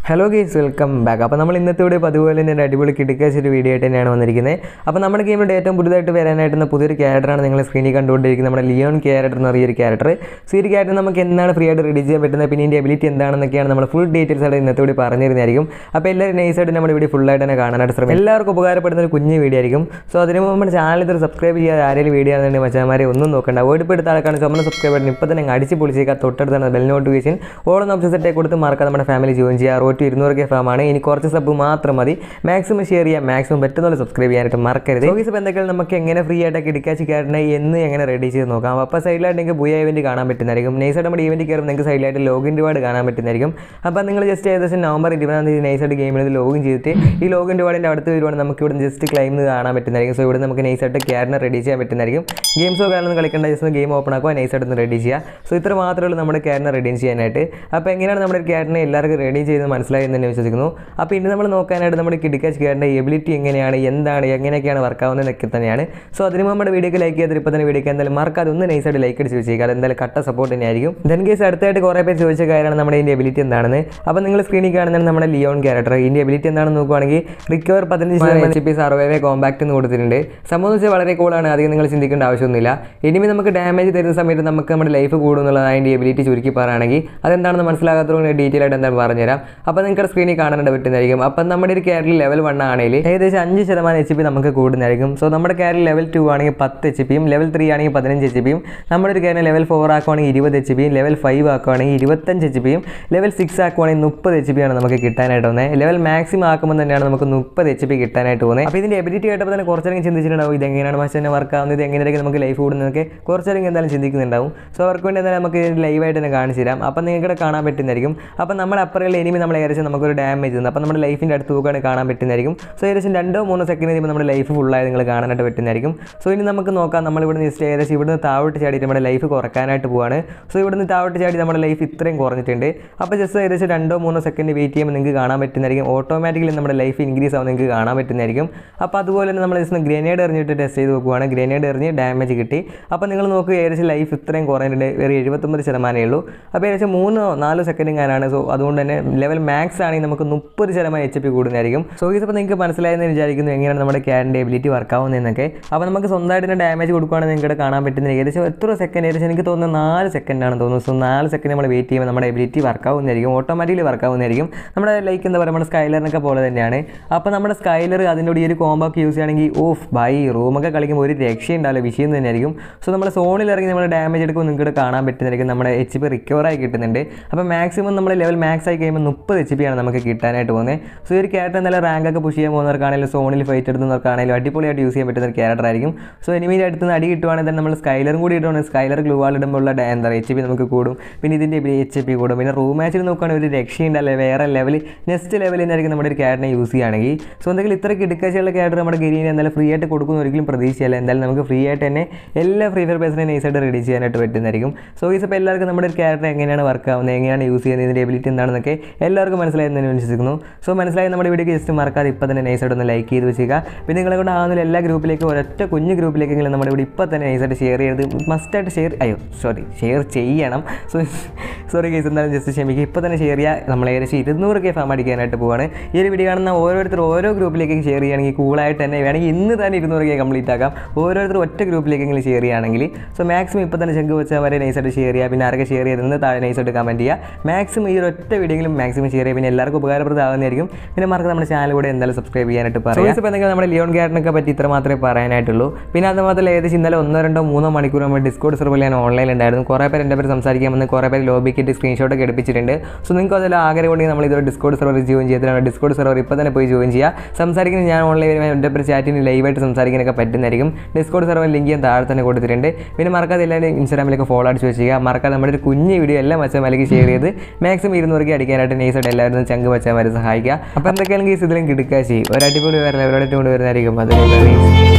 hello guys welcome back അപ്പോൾ നമ്മൾ ഇന്നത്തെ വീഡിയോ അതുപോലെ തന്നെ ഒരു അടിപൊളി കിടക്കാച്ച ഒരു വീഡിയോ ആയിട്ട് തന്നെയാണ് വന്നിരിക്കുന്നത് അപ്പോൾ നമ്മുടെ ഗെയിമിൻ്റെ ഏറ്റവും പുതുതായിട്ട് വരാനായിട്ടുള്ള പുതിയൊരു ക്യാരക്ടറാണ് നിങ്ങൾ സ്ക്രീനിൽ കണ്ടുകൊണ്ടിരിക്കുന്നത് നമ്മുടെ ലിയോൺ ക്യാരക്ടർ എന്ന് പറയുന്ന ഒരു ക്യാരക്ടർ സോ ഈ ഒരു ക്യാരക്ടർ നമുക്ക് എന്നാണ് ഫ്രീ ആയിട്ട് റെഡി ചെയ്യാൻ പറ്റുന്നത് പിന്നെ ഇതിൻ്റെ എബിലിറ്റി എന്താണെന്നൊക്കെയാണ് നമ്മൾ ഫുൾ ഡീറ്റെയിൽസ് ആയിട്ട് ഇന്നത്തെ വീഡിയോ പറഞ്ഞിരുന്നതായിരിക്കും അപ്പോൾ എല്ലാവരും നൈസായിട്ട് നമ്മുടെ വീഡിയോ ഫുള്ളായിട്ട് തന്നെ കാണാനായിട്ട് ശ്രമിക്കും എല്ലാവർക്കും ഉപകാരപ്പെടുന്ന ഒരു കുഞ്ഞ് വീഡിയോ ആയിരിക്കും സോ അതിന് മുമ്പ് നമ്മുടെ ചാനൽ ഇതൊരു സബ്സ്ക്രൈബ് ചെയ്യാതെ ആരെങ്കിലും വീഡിയോ ആണെന്നുണ്ടെങ്കിൽ മച്ചാമാരെ ഒന്നും നോക്കണ്ട ഓടിപ്പെടുത്ത ആൾക്കാണ് ചുമന്ന സബ്സ്ക്രൈബ് ബട്ടൺ ഇപ്പോൾ തന്നെ അങ്ങ് അടിച്ച് പൊളിച്ചേക്കുക തൊട്ടടുത്താണ് ബെൽ നോട്ടിഫിക്കേഷൻ ഓളം ഓപ്ഷൻ സെറ്റ് കൊടുത്ത് മാർക്കാം നമ്മുടെ ഫാമിലി ജോയിൻ ചെയ്യുക റോട്ട് ഇരുന്നൂറ് കെ ഫാമാണ് ഇനി കുറച്ച് സബ് മാത്രം മതി മാക്സിമം ഷെയർ ചെയ്യാം മാക്സിമം പറ്റുന്ന സബ്സ്ക്രൈബ് ചെയ്യാനായിട്ട് മറക്കരുത് ഈ സബ് എന്തൊക്കെയാണ് നമുക്ക് എങ്ങനെ ഫ്രീ ആയിട്ട് ഇടിക്കാച്ച് കയറണേ എന്ന് എങ്ങനെ റെഡി ചെയ്ത് നോക്കാം അപ്പോൾ സൈഡിലായിട്ട് നിങ്ങൾക്ക് ബുയ ഇവൻറ്റ് കാണാൻ പറ്റുന്നതായിരിക്കും നൈസായിട്ട് നമ്മുടെ ഇവൻറ്റ് കയറും നിങ്ങൾക്ക് സൈഡിലായിട്ട് ലോഗിൻ റിവാർഡ് കാണാൻ പറ്റുന്നതായിരിക്കും അപ്പോൾ നിങ്ങൾ ജസ്റ്റ് ഏകദേശം നവംബർ ഇരുപതാം തീയതി നൈസായിട്ട് ഗെയിമിൽ ലോഗിൻ ചെയ്തിട്ട് ഈ ലോഗിൻ റിവാർഡിൻ്റെ അടുത്ത് വരുവാണെങ്കിൽ നമുക്ക് ഇവിടെ ജസ്റ്റ് ക്ലൈം കാണാൻ പറ്റുന്നതായിരിക്കും സോ ഇവിടെ നമുക്ക് നൈസായിട്ട് ക്യാരനെ റെഡി ചെയ്യാൻ പറ്റുന്നതായിരിക്കും ഗെയിംസോ കാര്യങ്ങളൊന്നും കളിക്കേണ്ട ജസ്റ്റ് ഗെയിം ഓപ്പൺ ആക്കുക നൈസായിട്ട് ഒന്ന് റെഡി ചെയ്യുക സോ ഇത്ര മാത്രമേ ഉള്ളൂ നമ്മുടെ ക്യാരനെ റെഡി ചെയ്യാനായിട്ട് അപ്പോൾ എങ്ങനെയാണ് നമ്മുടെ ക്യാരനെ എല്ലാവർക്കും റെഡി ചെയ്ത് മനസ്സിലായി എന്ന് തന്നെ വിശ്വസിക്കുന്നു അപ്പോൾ ഇനി നമ്മൾ നോക്കാനായിട്ട് നമ്മുടെ കിടിക്കാച്ച് ക്യാരൻ്റെ എബിലിറ്റി എങ്ങനെയാണ് എന്താണ് എങ്ങനെയൊക്കെയാണ് വർക്ക് ആവുന്നതെന്നൊക്കെ തന്നെയാണ് സോ അതിന് മുമ്പ് നമ്മുടെ വീഡിയോക്ക് ലൈക്ക് ചെയ്തിട്ട് ഇപ്പോൾ തന്നെ വീഡിയോക്ക് എന്തായാലും മറക്കാതെ ഒന്ന് നൈസായിട്ട് ലൈക്ക് അടിച്ച് വെച്ചേക്കുക അത് എന്തായാലും കട്ട സപ്പോർട്ട് തന്നെയായിരിക്കും ദെൻ കേസ് അടുത്തായിട്ട് കുറേ പേര് ചോദിച്ച കാര്യമാണ് നമ്മുടെ ഇതിൻ്റെ എബിലിറ്റി എന്താണെന്ന് അപ്പോൾ നിങ്ങൾ സ്ക്രീനിൽ കാണുന്നതാണ് നമ്മുടെ ലിയോൺ ക്യാരക്ടർ ഇതിൻ്റെ എബിലിറ്റി എന്താണെന്ന് നോക്കുവാണെങ്കിൽ റിക്കവർ പതിനഞ്ച് ശതമാനം എച്ച് പി സർവൈവേ കോമ്പാക്ട് എന്ന് കൊടുത്തിട്ടുണ്ട് സംഭവം എന്ന് വെച്ചാൽ വളരെ കൂളാണ് അധികം നിങ്ങൾ ചിന്തിക്കേണ്ട ആവശ്യമൊന്നുമില്ല ഇനിമി നമുക്ക് ഡാമേജ് തരുന്ന സമയത്ത് നമുക്ക് നമ്മുടെ ലൈഫ് കൂടും എന്നുള്ളത് അതിൻ്റെ എബിലിറ്റി ചുരുക്കി പറയുകയാണെങ്കിൽ അതെന്താണെന്ന് മനസ്സിലാകാത്തതുകൊണ്ട് ഡീറ്റെയിൽ ആയിട്ട് എന്താ പറഞ്ഞുതരാം അപ്പോൾ നിങ്ങൾക്ക് സ്ക്രീനിൽ കാണാനായിട്ട് പറ്റുന്നതായിരിക്കും അപ്പം നമ്മുടെ ഒരു ക്യാരറ്റിൽ ലെവൽ വൺ ആണെങ്കിൽ ഏകദേശം അഞ്ച് ശതമാനം എച്ച് പി നമുക്ക് കൂടുന്നതായിരിക്കും സോ നമ്മുടെ ക്യാരറ്റിൽ ലെവൽ ടു ആണെങ്കിൽ പത്ത് എച്ച് പിയും ലെവൽ ത്രീ ആണെങ്കിൽ പതിനഞ്ച് എച്ച് പിയും നമ്മുടെ ഒരു ക്യാരറ്റ് ലെവൽ ഫോർ ആക്കുവാണെങ്കിൽ ഇരുപത് എച്ച് പിയും ലെവൽ ഫൈവ് ആക്കുവാണെങ്കിൽ ഇരുപത്തഞ്ച് എച്ച് പിയും ലെവൽ സിക്സ് ആക്കുവാണെങ്കിൽ മുപ്പത് എച്ച് പി ആണ് നമുക്ക് കിട്ടാനായിട്ട് വന്നത് ലെവൽ മാക്സിമം ആക്കുമ്പോൾ തന്നെയാണ് നമുക്ക് മുപ്പത് എച്ച് പി കിട്ടാനായിട്ട് പോകുന്നത് അപ്പോൾ ഇതിൻ്റെ എബിലിറ്റി കേട്ടപ്പോൾ തന്നെ കുറച്ചധികം ചിന്തിച്ചിട്ടുണ്ടാവും ഇത് എങ്ങനെയാണ് പക്ഷേ തന്നെ വർക്ക് ആവുന്നത് ഇത് എങ്ങനെയൊക്കെ നമുക്ക് ലൈഫ് കൂടുന്നതൊക്കെ കുറച്ചധികം എന്തായാലും ചിന്തിക്കുന്നുണ്ടാവും സോ അവർക്ക് വേണ്ടി എന്തായാലും നമുക്ക് ലൈവായിട്ട് തന്നെ കാണിച്ചു തരാം അപ്പോൾ നിങ്ങൾക്ക് കാണാൻ പറ്റുന്നതായിരിക്കും അപ്പോൾ നമ്മുടെ അപ്പുറങ്ങളിൽ എനിമി നമ്മൾ ഏകദേശം നമുക്കൊരു ഡാമേജ് തന്നു അപ്പോൾ നമ്മുടെ ലൈഫിൻ്റെ അടുത്ത് നോക്കുകയാണെങ്കിൽ കാണാൻ പറ്റുന്നതായിരിക്കും സോ ഏകദേശം രണ്ടോ മൂന്നോ സെക്കൻഡ് കഴിയുമ്പോൾ നമ്മുടെ ലൈഫ് ഫുള്ളായി നിങ്ങൾ കാണാനായിട്ട് പറ്റുന്നതായിരിക്കും സോ ഇനി നമുക്ക് നോക്കാം നമ്മൾ ഇവിടുന്ന് ജസ്റ്റ് ഏകദേശം ഇവിടുന്ന് താഴോട്ട് ചാടിയിട്ട് നമ്മുടെ ലൈഫ് കുറക്കാനായിട്ട് പോവാണ് സോ ഇവിടുന്ന് താഴോട്ട് ചാടി നമ്മുടെ ലൈഫ് ഇത്രയും കുറഞ്ഞിട്ടുണ്ട് അപ്പോൾ ജസ്റ്റ് ഏകദേശം രണ്ടോ മൂന്നോ സെക്കൻഡ് വെയിറ്റ് ചെയ്യുമ്പോൾ നിങ്ങൾക്ക് കാണാൻ പറ്റുന്നതായിരിക്കും ഓട്ടോമാറ്റിക്കലി നമ്മുടെ ലൈഫ് ഇൻക്രീസ് ആവുന്ന നിങ്ങൾക്ക് കാണാൻ പറ്റുന്നതായിരിക്കും അപ്പോൾ അതുപോലെ തന്നെ നമ്മൾ ജസ്റ്റ് ഗ്രനേഡ് എറിഞ്ഞിട്ട് ടെസ്റ്റ് ചെയ്ത് നോക്കുവാണ് ഗ്രനേഡ് എറിഞ്ഞ് ഡാമേജ് കിട്ടി അപ്പോൾ നിങ്ങൾ നോക്കുക ഏകദേശം ലൈഫ് ഇത്രയും കുറഞ്ഞിട്ടുണ്ട് വേറെ എഴുപത്തൊമ്പത് ശതമാനമേ ഉള്ളൂ അപ്പോൾ ഏകദേശം മൂന്നോ നാലോ സെക്കൻഡ് ഞാനാണ് സോ അതുകൊണ്ട് തന്നെ ലെവൽ മാക്സ് ആണെങ്കിൽ നമുക്ക് മുപ്പത് ശതമാനം എച്ച് പി കൂടുന്നതായിരിക്കും സോ ഇതിപ്പോൾ നിങ്ങൾക്ക് മനസ്സിലായെന്ന് വിചാരിക്കുന്നു എങ്ങനെയാണ് നമ്മുടെ ക്യാരൻ്റെ എബിലിറ്റി വർക്ക് ആവുന്നതെന്നൊക്കെ അപ്പോൾ നമുക്ക് സ്വന്തമായിട്ട് തന്നെ ഡാമേജ് കൊടുക്കുകയാണെങ്കിൽ നിങ്ങൾക്ക് കാണാൻ പറ്റുന്ന ഏകദേശം എത്ര സെക്കൻഡ് ഏകദേശം എനിക്ക് തോന്നുന്നത് നാല് സെക്കൻഡാണ് തോന്നുന്നു സോ നാല് സെക്കൻഡ് നമ്മൾ വെയിറ്റ് ചെയ്യുമ്പോൾ നമ്മുടെ എബിലിറ്റി വർക്ക് ആവുന്നതായിരിക്കും ഓട്ടോമാറ്റിക്കലി വർക്ക് ആവുന്നതായിരിക്കും നമ്മുടെ ലൈക്ക് എന്താ പറയുക നമ്മുടെ സ്കൈലറിനൊക്കെ പോലെ തന്നെയാണ് അപ്പോൾ നമ്മുടെ സ്കൈലർ അതിനോട് ഈ ഒരു കോമ്പോക്ക് യൂസ് ചെയ്യുകയാണെങ്കിൽ ഓഫ് ബൈ റൂമൊക്കെ കളിക്കുമ്പോൾ ഒരു രക്ഷയുണ്ടാവില്ല വിഷയം തന്നെയായിരിക്കും സോ നമ്മൾ സോണിൽ ഇറങ്ങി നമ്മൾ ഡാമേജ് എടുക്കുമ്പോൾ നിങ്ങൾക്ക് കാണാൻ പറ്റുന്നതായിരിക്കും നമ്മുടെ എച്ച് പി റിക്കവറായി കിട്ടുന്നുണ്ട് അപ്പോൾ മാക്സിമം നമ്മൾ ലെവൽ മാക്സ് ആയി കഴിയുമ്പോൾ മുപ്പത് എച്ച് പി ആണ് നമുക്ക് കിട്ടാനായിട്ട് പോകുന്നത് സോ ഈ ഒരു ക്യാരക്ടർ നല്ല റാങ്കൊക്കെ പുഷ് ചെയ്യാൻ പോകുന്നവർക്കാണെങ്കിലും സോണിൽ ഫൈറ്റ് എടുക്കുന്നവർക്കാണെങ്കിലും അടിപൊളിയായിട്ട് യൂസ് ചെയ്യാൻ പറ്റുന്ന ഒരു ക്യാരക്ടർ ആയിരിക്കും സോ എനിമിൻ്റെ അടുത്ത് നിന്ന് അടി കിട്ടുവാണെങ്കിൽ തന്നെ നമ്മൾ സ്കൈലറും കൂടി ഇടുവാണെങ്കിൽ സ്കൈലർ ഗ്ലൂവാൾ ഇടുമ്പോൾ ഉള്ള എന്താ പറയുക എച്ച് പി നമുക്ക് കൂടും പിന്നെ ഇതിൻ്റെ എച്ച് പി കൂടും പിന്നെ റൂം മാച്ചിൽ നോക്കുകയാണെങ്കിൽ ഒരു രക്ഷയുണ്ടല്ലേ വേറെ ലെവൽ നെക്സ്റ്റ് ലെവലിൽ നിന്നായിരിക്കും നമ്മുടെ ഒരു ക്യാരറ്റിനെ യൂസ് ചെയ്യുകയാണെങ്കിൽ സോ എന്തെങ്കിലും ഇത്ര കിടക്കാച്ചുള്ള ക്യാരക്ടർ നമ്മുടെ ഗെരീനെ എന്തായാലും ഫ്രീ ആയിട്ട് കൊടുക്കുന്ന ഒരിക്കലും പ്രതീക്ഷയല്ല എന്തായാലും നമുക്ക് ഫ്രീ ആയിട്ട് തന്നെ എല്ലാ ഫ്രീ ഫയർ പേഴ്സിനെ നൈസായിട്ട് റെഡി ചെയ്യാനായിട്ട് പറ്റുന്നതായിരിക്കും സോ ഈ ഇപ്പോൾ എല്ലാവർക്കും നമ്മുടെ ഒരു ക്യാരക്ടർ എങ്ങനെയാണ് വർക്ക് ആവുന്നത് എങ്ങനെയാണ് യൂസ് ചെയ്യുന്നത് ഇതിൻ്റെ എബിലിറ്റി എന്താണെന്നൊക്കെ എല്ലാവർക്കും മനസ്സിലായെന്ന് ഞാൻ വിശ്വസിക്കുന്നു സോ മനസ്സിലായി നമ്മുടെ വീഡിയോക്ക് ജസ്റ്റ് മറക്കാതെ ഇപ്പോൾ തന്നെ നൈസായിട്ട് ഒന്ന് ലൈക്ക് ചെയ്ത് വെച്ചേക്കുക പിന്നെ നിങ്ങളെ കൊണ്ട് ആവുന്ന എല്ലാ ഗ്രൂപ്പിലേക്കും ഒരൊറ്റ കുഞ്ഞ് ഗ്രൂപ്പിലേക്കെങ്കിലും നമ്മുടെ ഇവിടെ ഇപ്പോൾ തന്നെ നൈസായിട്ട് ഷെയർ ചെയ്ത് മസ്റ്റായിട്ട് ഷെയർ അയ്യോ സോറി ഷെയർ ചെയ്യണം സോ സോറി കേസ് എന്തായാലും ജസ്റ്റ് ക്ഷമിക്കുക ഇപ്പോൾ തന്നെ ഷെയർ ചെയ്യുക നമ്മൾ ഏകദേശം ഇരുന്നൂറ് കെ ഫാം അടിക്കാനായിട്ട് പോവാണ് ഈ ഒരു വീഡിയോ കാണുന്ന ഓരോരുത്തർ ഓരോ ഗ്രൂപ്പിലേക്കും ഷെയർ ചെയ്യുകയാണെങ്കിൽ കൂളായിട്ട് തന്നെ വേണമെങ്കിൽ ഇന്ന് തന്നെ ഇരുന്നൂറ് കെ കംപ്ലീറ്റ് ആക്കാം ഓരോരുത്തർ ഒറ്റ ഗ്രൂപ്പിലേക്കെങ്കിലും ഷെയർ ചെയ്യുകയാണെങ്കിൽ സോ മാക്സിമം ഇപ്പോൾ തന്നെ ചെങ്ക് വെച്ചാൽ വരെ നൈസായിട്ട് ഷെയർ ചെയ്യുക പിന്നെ ആരൊക്കെ ഷെയർ ചെയ്തെന്ന് താഴെ നൈസായിട്ട് കമൻറ്റ് ചെയ്യുക മാക്സിമം ഈ ഒരു ഒറ്റ വീഡിയോയിലും മാക്സിമം ഷെയർ ചെയ്യുക പിന്നെ എല്ലാവർക്കും ഉപകാരപ്രദമാകുന്നതായിരിക്കും പിന്നെ മാർക്ക് നമ്മുടെ ചാനൽ കൂടെ എന്തായാലും സബ്സ്ക്രൈബ് ചെയ്യാനായിട്ട് പറയാം ഇപ്പോൾ എന്തെങ്കിലും നമ്മുടെ ലിയോൺ ക്യാരറ്റിനൊക്കെ പറ്റി ഇത്ര മാത്രമേ പറയാനായിട്ടുള്ളൂ പിന്നെ അത് മാത്രമല്ല ഏകദേശം ഇന്നലെ ഒന്നോ രണ്ടോ മൂന്നോ മണിക്കൂർ നമ്മൾ ഡിസ്കോഡ് സെർവറിൽ ഞാൻ ഓൺലൈനിൽ ഉണ്ടായിരുന്നു കുറേ പേര് എൻ്റെ പേര് സംസാരിക്കാൻ വന്ന് കുറേ പേര് ലോബിക്കിട്ട് സ്ക്രീൻഷോട്ട് ഒക്കെ എടുപ്പിച്ചിട്ടുണ്ട് സോ നിങ്ങൾക്ക് അതിൽ ആഗ്രഹം ഉണ്ടെങ്കിൽ നമ്മൾ ഇതൊരു ഡിസ്കോഡ് സെർവർ ജോയിൻ ചെയ്തിട്ടാണ് ഡിസ്കോഡ് സെർവർ ഇപ്പോൾ തന്നെ പോയി ജോയിൻ ചെയ്യുക സംസാരിക്കുന്നത് ഞാൻ ഓൺലൈൻ വരുമ്പോൾ എൻ്റെ പേര് ചാറ്റിന് ലൈവായിട്ട് സംസാരിക്കാനൊക്കെ പറ്റുന്നതായിരിക്കും ഡിസ്കോഡ് സെർവർ ലിങ്ക് ഞാൻ താഴെ തന്നെ കൊടുത്തിട്ടുണ്ട് പിന്നെ മറക്കാതെ എല്ലാവരും ഇൻസ്റ്റാഗ്രാമിലേക്ക് ഫോളോ അടിച്ച് വെച്ചിരിക്കുക മറക്കാതെ നമ്മുടെ ഒരു കുഞ്ഞ് വീഡിയോ എല്ലാം മച്ചന്മാർക്ക് ഷെയർ ചെയ്ത് മാക്സിമം ഇരുന്നൂറ് അടിക്കാനായിട്ട് നൈസായിട്ട് എല്ലാവരും ചങ്ക് മച്ചന്മാരെ സഹായിക്കുക അപ്പോൾ എന്തൊക്കെയാണെങ്കിൽ ഇതിലും കിടക്കുക ചെയ്യും ഒരു അടിപൊളി വേറെ ലെവലോടെ കൊണ്ടുവരുന്നതായിരിക്കും അതിൽ